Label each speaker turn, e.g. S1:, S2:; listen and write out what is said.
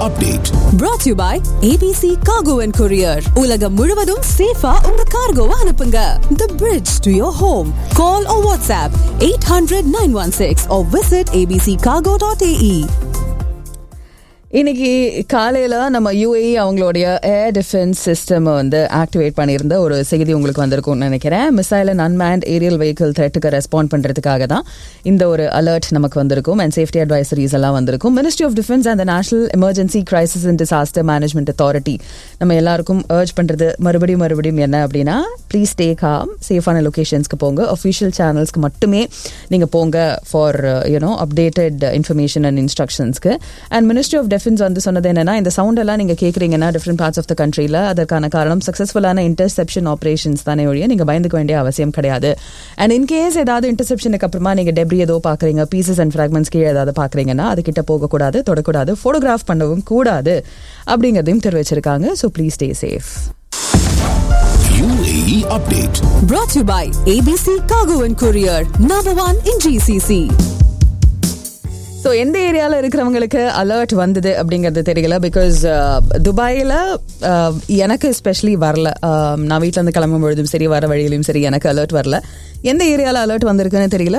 S1: update.
S2: brought to you by ABC Cargo and Courier. உலகம் முழுவதும் சேஃபா உங்க கார்கோவை அனுப்புங்க. The bridge to your home. Call or WhatsApp 800-916 or visit abccargo.ae.
S3: இன்னைக்கு காலையில நம்ம யுஏஇ அவங்களுடைய ஏர் டிஃபென்ஸ் சிஸ்டம் வந்து ஆக்டிவேட் பண்ணியிருந்த ஒரு செய்தி உங்களுக்கு வந்திருக்கும்னு நினைக்கிறேன் missile and unmanned aerial vehicle த்ரெட்டுக்கு ரெஸ்பாண்ட் பண்றதுக்காக தான் இந்த ஒரு அலர்ட் நமக்கு வந்திருக்கும் அண்ட் சேஃப்டி அட்வைசரிஸ் எல்லாம் வந்திருக்கும் ministry of defence and national emergency crisis and disaster management authority நம்ம எல்லாருக்கும் அர்ஜ் பண்றது மறுபடியும் மறுபடியும் என்ன அப்படின்னா ப்ளீஸ் டே காம் சேஃபான லொகேஷன்ஸ்க்கு போங்க அஃபிஷியல் சேனல்ஸ்க்கு மட்டுமே நீங்க போங்க for you know updated information and இன்ஸ்ட்ரக்ஷன்ஸ்க்கு அண்ட் மினிஸ்ட்ரி ஆஃப் டிஃபென்ஸ் வந்து சொன்னது என்னன்னா இந்த சவுண்ட் எல்லாம் நீங்க கேக்குறீங்கன்னா டிஃப்ரெண்ட் பார்ட்ஸ் ஆஃப் த கண்ட்ரில அதற்கான காரணம் சக்சஸ்ஃபுல்லான இன்டர்செப்ஷன் ஆபரேஷன்ஸ் தானே ஒழிய நீங்க பயந்துக்க வேண்டிய அவசியம் கிடையாது அண்ட் இன்கேஸ் ஏதாவது இன்டர்செப்ஷனுக்கு அப்புறமா நீங்க டெப்ரி ஏதோ பாக்குறீங்க பீசஸ் அண்ட் ஃபிராக்மெண்ட்ஸ் கீழே ஏதாவது பாக்குறீங்கன்னா அது கிட்ட போகக்கூடாது தொடக்கூடாது போட்டோகிராஃப் பண்ணவும் கூடாது அப்படிங்கிறதையும் தெரிவிச்சிருக்காங்க so please stay safe
S1: UAE update.
S2: Brought to you by ABC Cargo and Courier. Number one in GCC.
S3: So எந்த ஏரியாவில் இருக்கிறவங்களுக்கு அலர்ட் வந்தது அப்படிங்கிறது தெரியல பிகாஸ் துபாயில் எனக்கு எஸ்பெஷலி வரல Uh, நான் வீட்டில் இருந்து கிளம்பும் பொழுதும் சரி வர வழியிலும் சரி எனக்கு அலர்ட் வரல எந்த ஏரியாவில் அலர்ட் வந்திருக்குன்னு தெரியல